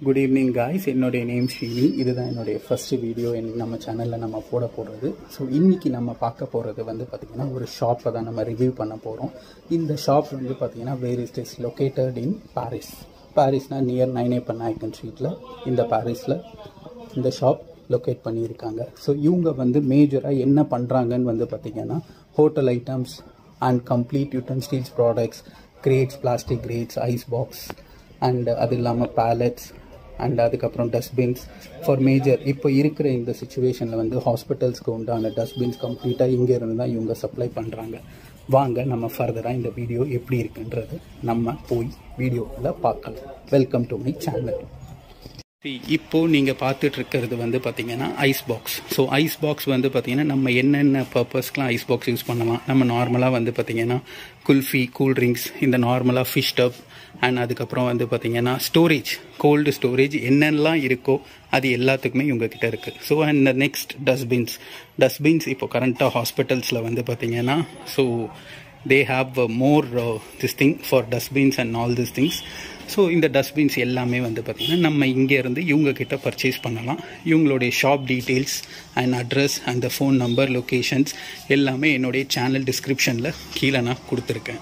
good evening guys என்னுடைய name Srini இதுதான் என்னுடைய ஃபர்ஸ்ட் வீடியோ என் நம்ம சேனலில் நம்ம போட போடுறது ஸோ இன்னைக்கு நம்ம பார்க்க போகிறது வந்து பார்த்திங்கன்னா ஒரு ஷாப்பை தான் நம்ம ரிவ்யூ பண்ண போகிறோம் இந்த ஷாப் வந்து பார்த்திங்கன்னா where is is located in Parrys பாரிஸ்னால் நியர் நைனேப்பன் நாயக்கன் ஸ்ட்ரீட்டில் இந்த பாரிஸில் இந்த ஷாப் லொக்கேட் பண்ணியிருக்காங்க ஸோ இவங்க வந்து மேஜராக என்ன பண்ணுறாங்கன்னு வந்து பார்த்திங்கன்னா hotel items and complete utensils products crates plastic crates ice box and அது இல்லாமல் பேலட்ஸ் அண்ட் அதுக்கப்புறம் டஸ்ட்பின்ஸ் ஃபார் மேஜர் இப்போ இருக்கிற இந்த சுச்சுவேஷனில் வந்து ஹாஸ்பிட்டல்ஸ்க்கு உண்டான டஸ்ட்பின்ஸ் கம்ப்ளீட்டாக இங்கே இருந்து தான் இவங்க சப்ளை பண்ணுறாங்க வாங்க நம்ம ஃபர்தராக இந்த வீடியோ எப்படி இருக்குன்றது நம்ம போய் வீடியோவில் பார்க்கலாம் வெல்கம் டு மை சேனல் இப்போ நீங்கள் பார்த்துட்டு இருக்கிறது வந்து பார்த்தீங்கன்னா ice box so ice box வந்து பார்த்தீங்கன்னா நம்ம என்னென்ன பர்பஸ்க்கெலாம் ஐஸ் பாக்ஸ் யூஸ் பண்ணலாம் நம்ம நார்மலாக வந்து பார்த்தீங்கன்னா குல்ஃபி கூல் ட்ரிங்க்ஸ் இந்த நார்மலாக ஃபிஷ் டப் அண்ட் அதுக்கப்புறம் வந்து பார்த்தீங்கன்னா ஸ்டோரேஜ் கோல்டு ஸ்டோரேஜ் என்னென்னலாம் இருக்கோ அது எல்லாத்துக்குமே இவங்க கிட்ட இருக்குது so and next dustbins dustbins இப்போ கரண்ட்டாக ஹாஸ்பிட்டல்ஸில் வந்து பார்த்தீங்கன்னா so they have more this thing for dustbins and all this things so இந்த டஸ்ட்பின்ஸ் எல்லாமே வந்து பார்த்திங்கன்னா நம்ம இங்கேருந்து இவங்க கிட்ட பர்ச்சேஸ் பண்ணலாம் இவங்களுடைய ஷாப் டீட்டெயில்ஸ் அண்ட் அட்ரஸ் அந்த ஃபோன் நம்பர் லொக்கேஷன்ஸ் எல்லாமே என்னுடைய சேனல் டிஸ்கிரிப்ஷனில் கீழே நான் கொடுத்துருக்கேன்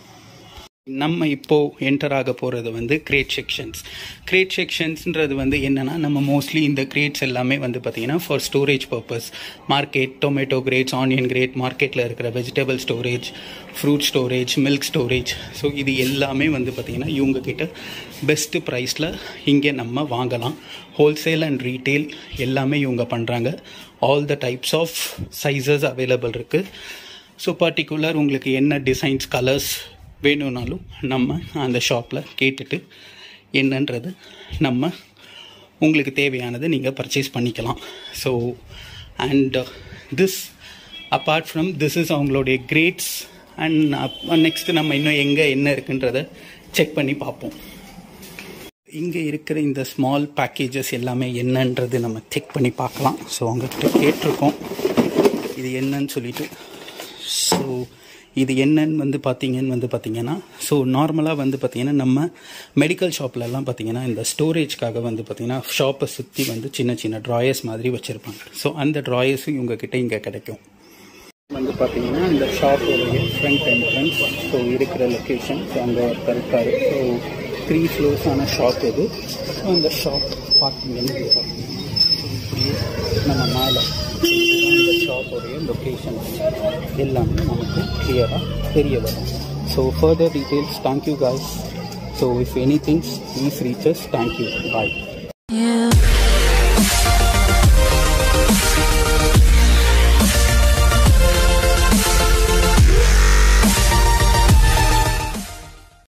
நம்ம இப்போது என்டர் ஆக போகிறது வந்து கிரேட் செக்ஷன்ஸ் கிரேட் செக்ஷன்ஸ்ன்றது வந்து என்னென்னா நம்ம மோஸ்ட்லி இந்த கிரேட்ஸ் எல்லாமே வந்து பார்த்திங்கன்னா for storage purpose market tomato crates onion crate மார்க்கெட்டில் இருக்கிற vegetable storage fruit storage milk storage so இது எல்லாமே வந்து பார்த்திங்கன்னா இவங்க கிட்ட பெஸ்ட்டு ப்ரைஸில் இங்கே நம்ம வாங்கலாம் ஹோல்சேல் அண்ட் ரீட்டெயில் எல்லாமே இவங்க பண்ணுறாங்க all the types of sizes available இருக்குது ஸோ பர்டிகுலர் உங்களுக்கு என்ன டிசைன்ஸ் கலர்ஸ் வேணும்னாலும் நம்ம அந்த ஷாப்பில் கேட்டுட்டு என்னன்றது நம்ம உங்களுக்கு தேவையானது நீங்கள் பர்ச்சேஸ் பண்ணிக்கலாம் so and this apart from this is அவங்களுடைய கிரேட்ஸ் அண்ட் நெக்ஸ்ட்டு நம்ம இன்னும் எங்கே என்ன இருக்குன்றத செக் பண்ணி பார்ப்போம் இங்கே இருக்கிற இந்த ஸ்மால் பேக்கேஜஸ் எல்லாமே என்னன்றது நம்ம செக் பண்ணி பார்க்கலாம் ஸோ அவங்கக்கிட்ட கேட்டிருக்கோம் இது என்னன்னு சொல்லிட்டு ஸோ இது என்னன்னு வந்து பார்த்தீங்கன்னு வந்து பார்த்தீங்கன்னா ஸோ நார்மலாக வந்து பார்த்தீங்கன்னா நம்ம மெடிக்கல் ஷாப்லலாம் பார்த்தீங்கன்னா இந்த ஸ்டோரேஜ்க்காக வந்து பார்த்தீங்கன்னா ஷாப்பை சுற்றி வந்து சின்ன சின்ன ட்ராயர்ஸ் மாதிரி வச்சுருப்பாங்க ஸோ அந்த ட்ராயர்ஸும் இவங்கக்கிட்ட இங்கே கிடைக்கும் வந்து பார்த்தீங்கன்னா இந்த ஷாப்போடைய ஃப்ரண்ட் என்ட்ரன்ஸ் ஸோ இருக்கிற லொக்கேஷன் ஸோ அங்கே ஒருத்தர் இருக்காரு ஸோ த்ரீ ஃப்ளோர்ஸான ஷாப் இது ஸோ அந்த ஷாப் பார்த்தீங்கன்னு பார்த்தீங்கன்னா இப்படியே நம்ம மேலே இந்த ஷாப்போடைய லொக்கேஷன் எல்லாமே நமக்கு கிளியராக தெரிய வரும் so further details thank you guys so if any things please reaches thank you bye You